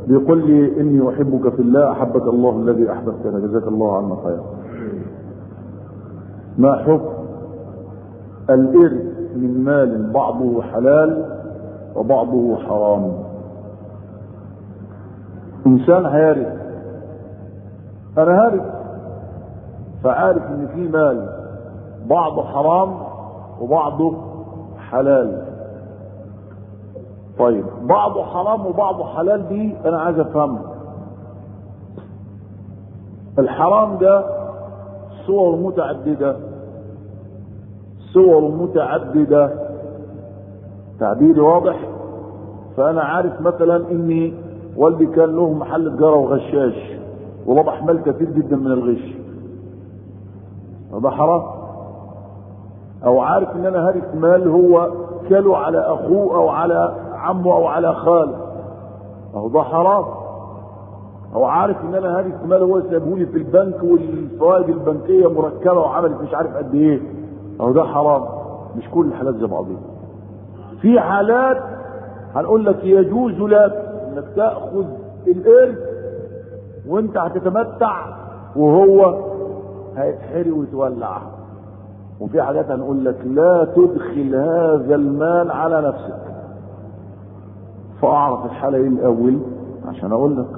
بيقول لي اني احبك في الله احبك الله الذي احببتنا جزاك الله عنا خيرا ما حكم الارث من مال بعضه حلال وبعضه حرام انسان هيرث انا هارث فعارف ان في مال بعضه حرام وبعضه حلال طيب بعضه حرام وبعضه حلال دي انا عايز افهمها الحرام ده صور متعدده صور متعدده تعبيري واضح فانا عارف مثلا اني والدي كان له محل تجاره وغشاش وربح مال كثير جدا من الغش هذا حرام او عارف ان انا هارث مال هو كله على اخوه او على عمه او على خاله اهو ده حرام او عارف ان انا هارث مال هو سابهولي في البنك والفوائد البنكيه مركبه وعملت مش عارف قد ايه اهو ده حرام مش كل الحالات زي بعضها في حالات هنقول لك يجوز لك انك تاخذ الارث وانت هتتمتع وهو هيتحرق ويتولع وفي حاجات هنقول لك لا تدخل هذا المال على نفسك فاعرف الحالة ايه الاول عشان اقول لك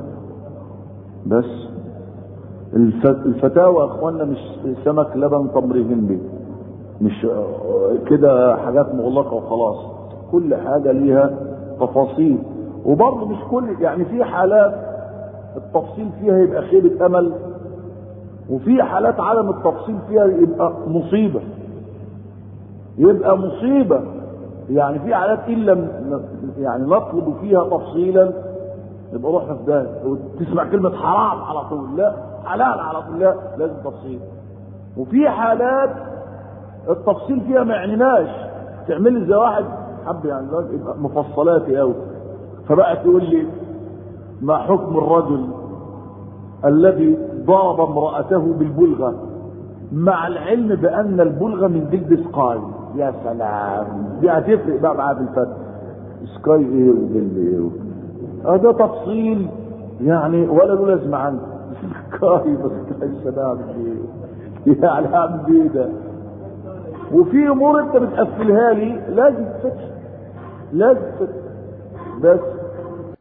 بس الفتاوى يا اخوانا مش سمك لبن تمر هندي مش كده حاجات مغلقة وخلاص كل حاجة ليها تفاصيل وبرضه مش كل يعني في حالات التفصيل فيها يبقى خيبة امل وفي حالات عدم التفصيل فيها يبقى مصيبة يبقى مصيبة يعني في حالات ان لم يعني نطلب فيها تفصيلا يبقى روحنا في ده وتسمع كلمة حرام على طول لا حلال على طول لا لازم تفصيل وفي حالات التفصيل فيها ما يعنيناش تعمل لي زي واحد حب يعني يبقى مفصلاتي قوي فبقى تقول لي ما حكم الرجل الذي ضرب امرأته بالبلغة مع العلم بأن البلغة من جلد سكاي يا سلام دي هتفرق بقى معاه في الفتح سكاي ايه وجلد ايه اه ده تفصيل يعني ولا له لازمة عندي سكاي بس سلام ايه يعني اعمل ايه ده وفي امور انت بتقفلها لي لازم تفتح لازم تفتح بس